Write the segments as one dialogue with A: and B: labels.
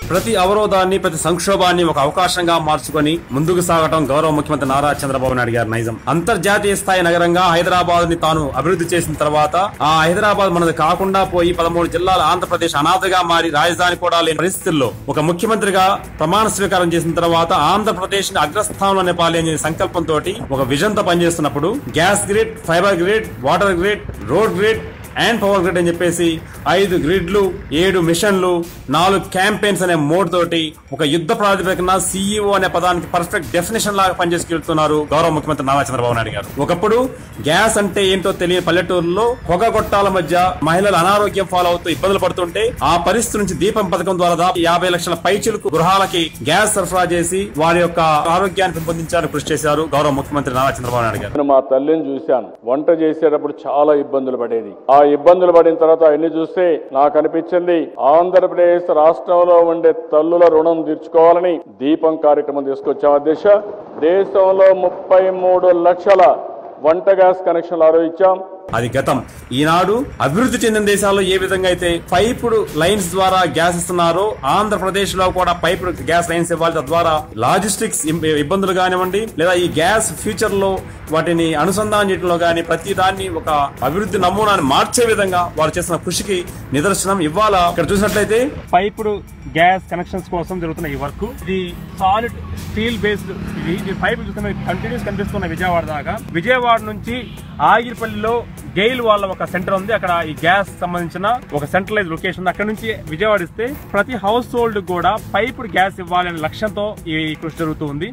A: ప్రతి అవరోధాన్ని ప్రతి సంక్షోభాన్ని ఒక అవకాశంగా మార్చుకొని ముందుకు సాగటం గౌరవ ముఖ్యమంత్రి నారా చంద్రబాబు నాయుడు గారి నైజం అంతర్జాతీయ స్థాయి నగరంగా హైదరాబాద్ ని తాను అభివృద్ధి చేసిన తర్వాత ఆ హైదరాబాద్ మనది కాకుండా పోయి పదమూడు జిల్లాల ఆంధ్రప్రదేశ్ అనాథగా మారి రాజధాని కూడా లేని పరిస్థితుల్లో ఒక ముఖ్యమంత్రిగా ప్రమాణ స్వీకారం చేసిన తర్వాత ఆంధ్రప్రదేశ్ ని అగ్రస్థానంలో నిపాలి అనే సంకల్పంతో ఒక విజన్ తో పనిచేస్తున్నప్పుడు gas grid fibre grid water grid road grid and power grid అని చెప్పేసి ఐదు గ్రిడ్లు ఏడు మిషన్లు నాలుగు క్యాంపెయిన్స్ అనే మోడ్ తోటి ఒక యుద్ధ ప్రాతిపదికన సీఈఓ అనే పదానికి పర్ఫెక్ట్ డెఫినేషన్ లాగా పనిచేసుకెళ్తున్నారు గౌరవ ముఖ్యమంత్రి నారా చంద్రబాబు నాయుడు గారు ఒకప్పుడు గ్యాస్ అంటే ఏంటో తెలియని పల్లెటూరులో పొగ గొట్టాల మధ్య మహిళలు అనారోగ్యం ఫాలో అవుతూ ఇబ్బందులు పడుతుంటే ఆ పరిస్థితి నుంచి దీపం పథకం ద్వారా దాదాపు యాభై లక్షల పైచులకు గృహాలకి గ్యాస్ సరఫరా చేసి వారి యొక్క ఆరోగ్యాన్ని పెంపొందించాలని కృషి చేశారు గౌరవ ముఖ్యమంత్రి నారా చంద్రబాబు నాయుడు గారు
B: నేను మా తల్లిని చూశాను వంట చేసేటప్పుడు చాలా ఇబ్బందులు పడేది ఆ ఇబ్బందులు పడిన తర్వాత అవన్నీ చూస్తే నాకు అనిపించింది ఆంధ్రప్రదేశ్ రాష్ట్రంలో ఉండే తల్లుల రుణం తీర్చుకోవాలని దీపం కార్యక్రమం తీసుకొచ్చాం అధ్యక్ష దేశంలో ముప్పై మూడు లక్షల వంట గ్యాస్ కనెక్షన్లు ఆరోపించాం
A: అది గతం ఈనాడు అభివృద్ధి చెందిన దేశాల్లో ఏ విధంగా అయితే పైపుడు లైన్స్ ద్వారా గ్యాస్ ఇస్తున్నారో ఆంధ్రప్రదేశ్ లో కూడా పైపుడు గ్యాస్ లైన్స్ ఇవ్వాలి తద్వారా లాజిస్టిక్స్ ఇం- ఇబ్బందులు కానివ్వండి లేదా ఈ గ్యాస్ ఫ్యూచర్ లో వాటిని అనుసంధానం చేయడంలో గాని ప్రతి దాన్ని ఒక అభివృద్ధి నమూనాన్ని మార్చే విధంగా వారు చేసిన కృషికి నిదర్శనం ఇవాళ ఇక్కడ చూసినట్లయితే పైపుడు గ్యాస్ కనెక్షన్స్ కోసం జరుగుతున్న ఈ వర్క్ ఇది సాలిడ్ స్టీల్ బేస్డ్ ఇది ఇది పైపు చూస్తున్న కంటిన్యూస్ కనిపిస్తున్న విజయవాడ దాకా విజయవాడ నుంచి ఆగిరిపల్లిలో గెయిల్ వాళ్ళ ఒక సెంటర్ ఉంది అక్కడ ఈ గ్యాస్ సంబంధించిన ఒక సెంట్రలైజ్ లొకేషన్ ఉంది అక్కడ నుంచి విజయవాడ ఇస్తే ప్రతి హౌస్ హోల్డ్ కూడా పైపుడు గ్యాస్ ఇవ్వాలనే లక్ష్యంతో ఈ కృషి జరుగుతూ ఉంది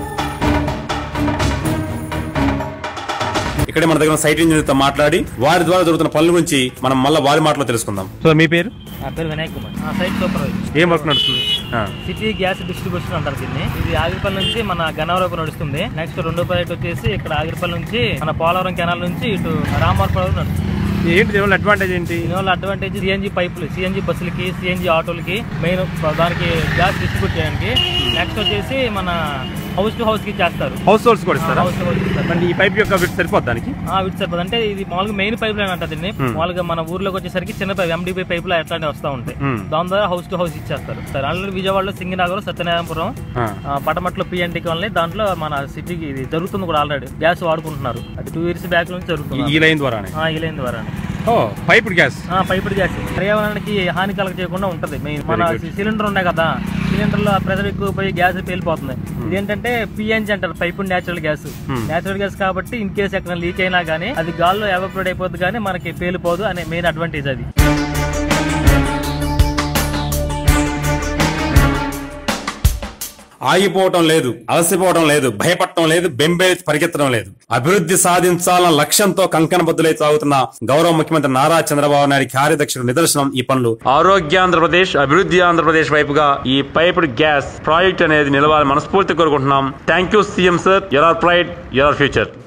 A: ఇక్కడే మన దగ్గర సైట్ ఇంజనీర్ తో మాట్లాడి వారి ద్వారా జరుగుతున్న పనుల గురించి మనం మళ్ళీ వారి మాటలో తెలుసుకుందాం సో మీ పేరు
C: నా పేరు వినాయక్ కుమార్ నా సైట్ సూపర్వైజర్
A: ఏం వర్క్ నడుస్తుంది
C: సిటీ గ్యాస్ డిస్ట్రిబ్యూషన్ అంటారు దీన్ని ఇది ఆగిరిపల్లి నుంచి మన గన్నవరం నడుస్తుంది నెక్స్ట్ రెండో ప్రాజెక్ట్ వచ్చేసి ఇక్కడ ఆగిరిపల్లి నుంచి మన పోలవరం కెనాల్ నుంచి ఇటు రామవరపురం వరకు నడుస్తుంది
A: ఏంటి దీనివల్ల అడ్వాంటేజ్ ఏంటి
C: దీనివల్ల అడ్వాంటేజ్ సిఎన్జి పైపులు సిఎన్జి బస్సులకి సిఎన్జి ఆటోలకి మెయిన్ దానికి గ్యాస్ డిస్ట్రిబ్యూట్ చేయడానికి నెక్స్ట్ వచ్చేసి మన హౌస్ టు హౌస్ కి చేస్తారు
A: హౌస్ హోల్డ్స్ కూడా ఇస్తారా
C: హౌస్ టు హౌస్ ఇస్తారు
A: మరి ఈ పైప్ యొక్క విడ్త్ సరిపోద్ది దానికి
C: ఆ, విత్ సరిపోదు అంటే ఇది మామూలుగా మెయిన్ పైప్ లైన్ అంటారు దీన్ని మామూలుగా మన ఊర్లోకి వచ్చేసరికి చిన్న పైప్ ఎండిపి పైప్ లో ఎట్లాంటి వస్తూ ఉంటాయి
A: Hmm.
C: దాని ద్వారా హౌస్ టు హౌస్ ఇచ్చేస్తారు సరే ఆల్రెడీ విజయవాడలో సింగనాగరం సత్యనారాయణపురం
A: ఆ.
C: ఆ, పటమట్లో పిఎన్టీ కాలనీ దాంట్లో మన సిటీకి ఇది జరుగుతుంది కూడా ఆల్రెడీ గ్యాస్ వాడుకుంటున్నారు అది టూ ఇయర్స్ బ్యాక్ నుంచి జరుగుతుంది
A: ఈ లైన్ ద్వారానే
C: ఆ, ఈ లైన్ ద్వారా
A: ఓ పైప్డ్ గ్యాస్
C: పైపుడ్ గ్యాస్ పర్యావరణానికి హాని కలగ చేయకుండా ఉంటది మెయిన్ మన సిలిండర్ ఉన్నాయి కదా సిలిండర్ లో ప్రెషర్ ఎక్కువ పోయి గ్యాస్ పేలిపోతుంది ఇదేంటంటే పిఎన్జి అంటారు pipe natural gas natural gas కాబట్టి ఇన్ కేసు ఎక్కడ లీక్ అయినా గానీ అది గాల్లో ఎవాపరేట్ అయిపోద్ది కానీ మనకి పేలిపోదు అనే మెయిన్ అడ్వాంటేజ్ అది
A: ఆగిపోవటం లేదు అలసిపోవటం లేదు భయపడటం లేదు బెంబే పరిగెత్తడం లేదు అభివృద్ధి సాధించాలన్న లక్ష్యంతో కంకణబద్దులై సాగుతున్న గౌరవ ముఖ్యమంత్రి నారా చంద్రబాబు నాయుడు కార్యదక్షుడు నిదర్శనం ఈ పనులు ఆరోగ్య ఆంధ్రప్రదేశ్ అభివృద్ధి ఆంధ్రప్రదేశ్ వైపుగా ఈ పైప్డ్ గ్యాస్ ప్రాజెక్ట్ అనేది నిలవాలి మనస్ఫూర్తి కోరుకుంటున్నాం thank you CM sir your pride your future